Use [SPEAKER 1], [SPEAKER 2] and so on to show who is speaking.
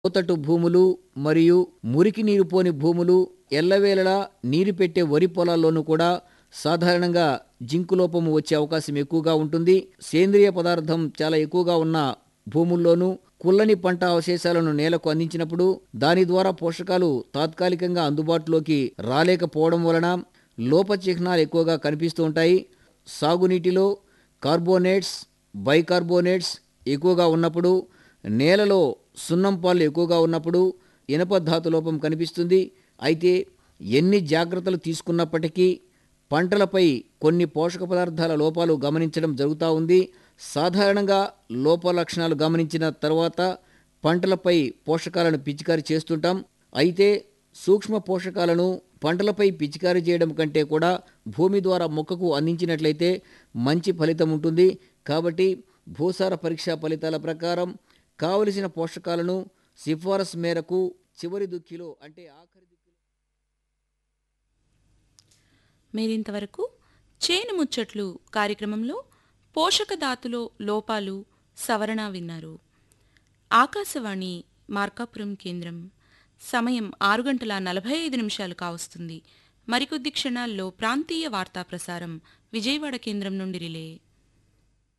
[SPEAKER 1] లోతట్టు భూములు మరియు మురికి నీరు పోని భూములు ఎల్లవేళలా నీరు పెట్టే వరి పొలాల్లోనూ కూడా సాధారణంగా జింకు లోపము వచ్చే అవకాశం ఎక్కువగా ఉంటుంది సేంద్రియ పదార్థం చాలా ఎక్కువగా ఉన్న భూముల్లోనూ కుల్లని పంట అవశేషాలను నేలకు అందించినప్పుడు దాని ద్వారా పోషకాలు తాత్కాలికంగా అందుబాటులోకి రాలేకపోవడం వలన లోప చిహ్నాలు ఎక్కువగా కనిపిస్తూ ఉంటాయి సాగునీటిలో కార్బోనేట్స్ బైకార్బోనేట్స్ ఎక్కువగా ఉన్నప్పుడు నేలలో సున్నం పాలు ఎక్కువగా ఉన్నప్పుడు ఇనప ధాతు లోపం కనిపిస్తుంది అయితే ఎన్ని జాగ్రత్తలు తీసుకున్నప్పటికీ పంటలపై కొన్ని పోషక పదార్థాల లోపాలు గమనించడం జరుగుతూ ఉంది సాధారణంగా లోప లక్షణాలు గమనించిన తర్వాత పంటలపై పోషకాలను పిచికారీ చేస్తుంటాం అయితే సూక్ష్మ పోషకాలను పంటలపై పిచికారీ చేయడం కంటే కూడా భూమి ద్వారా మొక్కకు అందించినట్లయితే మంచి ఫలితం ఉంటుంది కాబట్టి భూసార పరీక్షా ఫలితాల ప్రకారం కావలసిన పోషకాలను సిఫారసు మేరకు చివరి దుక్కిలో అంటే ఆఖరి దుక్కిలో
[SPEAKER 2] మీరింతవరకు చేను ముచ్చట్లు కార్యక్రమంలో పోషక ధాతులో లోపాలు సవరణ విన్నారు ఆకాశవాణి మార్కాపురం కేంద్రం సమయం ఆరు గంటల నలభై ఐదు నిమిషాలు కావస్తుంది మరికొద్ది క్షణాల్లో ప్రాంతీయ వార్తా ప్రసారం విజయవాడ కేంద్రం నుండి రిలే